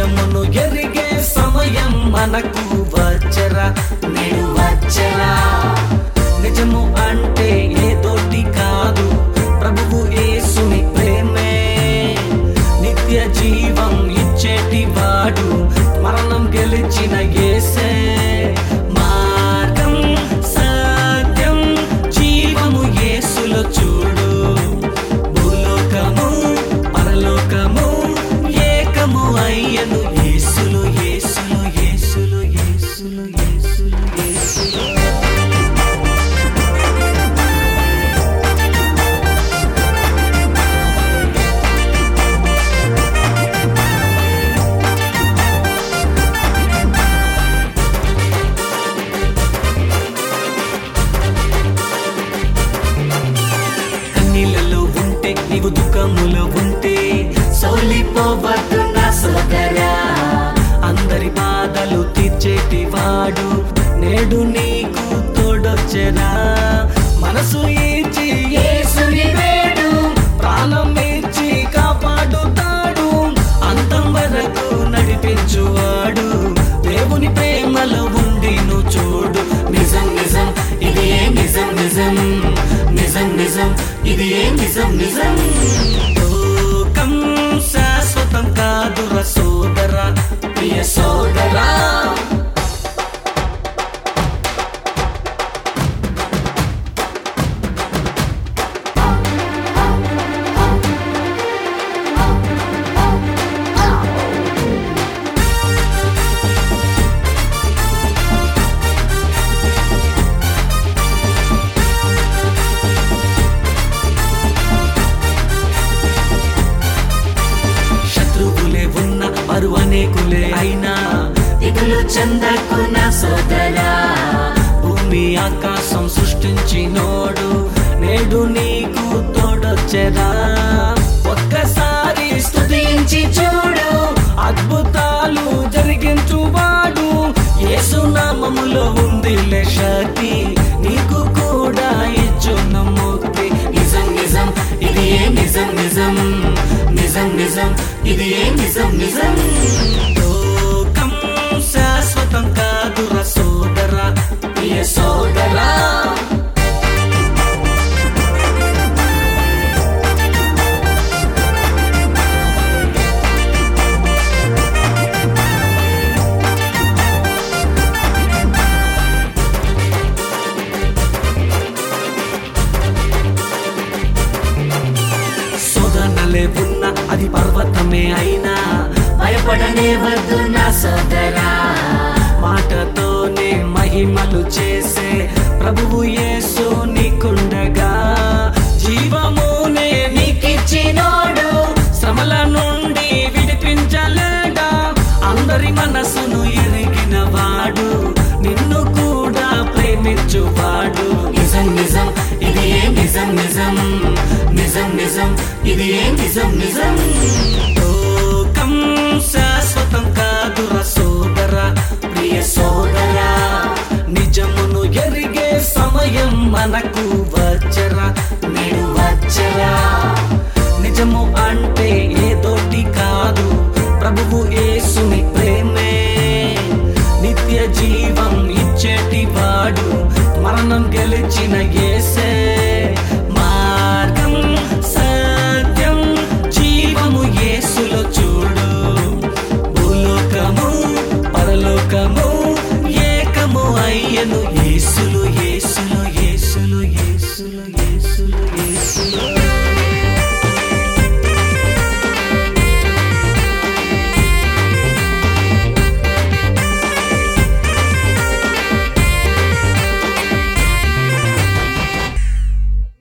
నిజమును ఎరిగే సమయం మనకు వచ్చరా నేడు వచ్చరా నిజము అంటే ఏదోటి కాదు ప్రభువు యేసుని ప్రేమే నిత్య జీవం ఇచ్చేటి వాడు మరణం గెలిచిన యేసే మార్గం సత్యం జీవము యేసులో చూడు భూలోకము పరలోకము ఏకము అయ్యను యేసులు యేసులు యేసులు యేసులు యేసులు యేసులు కన్నీళ్ళలో ఉంటే నీవు దుఃఖములో ఉంటే సోలిపోవద్దు నా సోదరా అందరి బాధలు తీర్చేటి వాడు నేడు నీకు తోడొచ్చరా మనసు ఇచ్చి యేసుని వేడు ప్రాణం ఇచ్చి కాపాడుతాడు అంతం వరకు నడిపించువాడు దేవుని ప్రేమలో ఉండి నువ్వు చూడు నిజం నిజం ఇది ఏ నిజం నిజం నిజం నిజం ఇది ఏ నిజం నిజం లోకం శాశ్వతం కాదుర సోదరా ప్రియ సోదరా శత్రువులే ఉన్న వారు అనేకులే అయినా ఇగులు చెందకున్న సోదరా భూమి ఆకాశం సృష్టించినోడు నేడు నీకు తోడొచ్చరా ఒక్కసారి స్తుతించి చూడు అద్భుతాలు జరిగించువాడు యేసునామములో ఉంది శక్తి నీకు కూడా ఇచ్చున్న ముక్తి నిజం నిజం ఇది ఏ నిజం నిజం నిజం నిజం ఇది ఏ నిజం నిజం లోకం శాశ్వతం కాదుర సోదరా ప్రియ సోదరా శోధనలే ఉన్న అది పర్వతమే అయినా భయపడనే వద్దు నా సోదరా మాటతోనే మహిమలు చేసే ప్రభువు యేసు నీకుండగా జీవమునే నీకిచ్చినోడు శ్రమల నుండి విడిపించలేడా అందరి మనసును ఎరిగిన వాడు నిన్ను కూడా ప్రేమించువాడు నిజం నిజం ఇది ఏ నిజం నిజం నిజం నిజం ఇది ఏ నిజం నిజం